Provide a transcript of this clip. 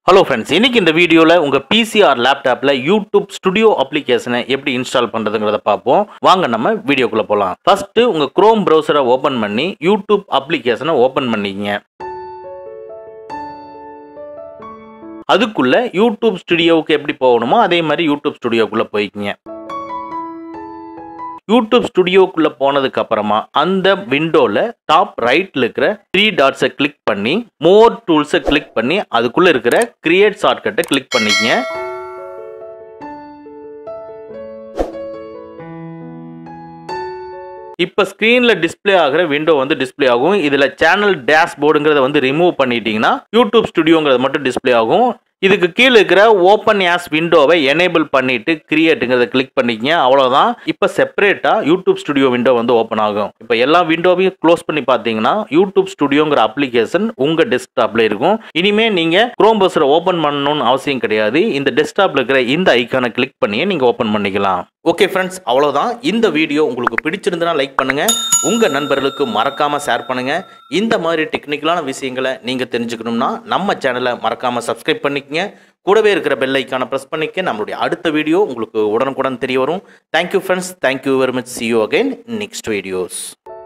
hello friends இன்னைக்கு இந்த வீடியோவில் உங்கள் பிசிஆர் லேப்டாப்பில் யூடியூப் ஸ்டுடியோ அப்ளிகேஷனை எப்படி இன்ஸ்டால் பண்ணுறதுங்கிறத பார்ப்போம் வாங்க நம்ம வீடியோக்குள்ளே போகலாம் ஃபஸ்ட்டு உங்கள் குரோம் ப்ரௌசரை ஓப்பன் பண்ணி யூடியூப் அப்ளிகேஷனை ஓப்பன் பண்ணிக்கங்க அதுக்குள்ள யூடியூப் ஸ்டுடியோவுக்கு எப்படி போகணுமோ அதே மாதிரி யூடியூப் ஸ்டுடியோக்குள்ளே போய்க்கிங்க யூடியூப் ஸ்டுடியோக்குள்ள போனதுக்கு அப்புறமா அந்த விண்டோல டாப் ரைட்ல இருக்கிற த்ரீ டாட்ஸை கிளிக் பண்ணி மோர் டூல்ஸை கிளிக் பண்ணி அதுக்குள்ள இருக்கிற கிரியேட் ஷார்ட்கட்டை கிளிக் பண்ணிக்கங்க இப்போ ஸ்க்ரீனில் டிஸ்ப்ளே ஆகிற விண்டோ வந்து டிஸ்ப்ளே ஆகும் இதில் சேனல் டேஷ்போர்டுங்கிறத வந்து ரிமூவ் பண்ணிட்டீங்கன்னா யூடியூப் ஸ்டுடியோங்கிறது மட்டும் டிஸ்ப்ளே ஆகும் இதுக்கு கீழே இருக்கிற ஓப்பன் ஆஸ் விண்டோவை எனேபிள் பண்ணிட்டு கிரியேட்டுங்கிறத கிளிக் பண்ணிக்கங்க அவ்வளோதான் இப்போ செப்பரேட்டாக யூடியூப் ஸ்டுடியோ விண்டோ வந்து ஓப்பன் ஆகும் இப்போ எல்லா விண்டோவையும் க்ளோஸ் பண்ணி பார்த்தீங்கன்னா யூடியூப் ஸ்டுடியோங்கிற அப்ளிகேஷன் உங்கள் டெஸ்க்டாப்பில் இருக்கும் இனிமே நீங்கள் குரோம் பஸ்ஸரை ஓப்பன் பண்ணணும்னு அவசியம் கிடையாது இந்த டெஸ்க்டாப்பில் இருக்கிற இந்த ஐக்கானை கிளிக் பண்ணியே நீங்கள் ஓப்பன் பண்ணிக்கலாம் ஓகே ஃப்ரெண்ட்ஸ் அவ்வளோதான் இந்த வீடியோ உங்களுக்கு பிடிச்சிருந்தனா லைக் பண்ணுங்க உங்க நண்பர்களுக்கு மறக்காம ஷேர் பண்ணுங்க இந்த மாதிரி டெக்னிக்கலான விஷயங்களை நீங்க தெரிஞ்சுக்கணும்னா நம்ம சேனலை மறக்காம சப்ஸ்கிரைப் பண்ணிக்கங்க கூடவே இருக்கிற பெல் ஐக்கானை ப்ரெஸ் பண்ணிக்க நம்மளுடைய அடுத்த வீடியோ உங்களுக்கு உடனுக்குடன் தெரிய வரும் thank you friends thank you very much see you again next videos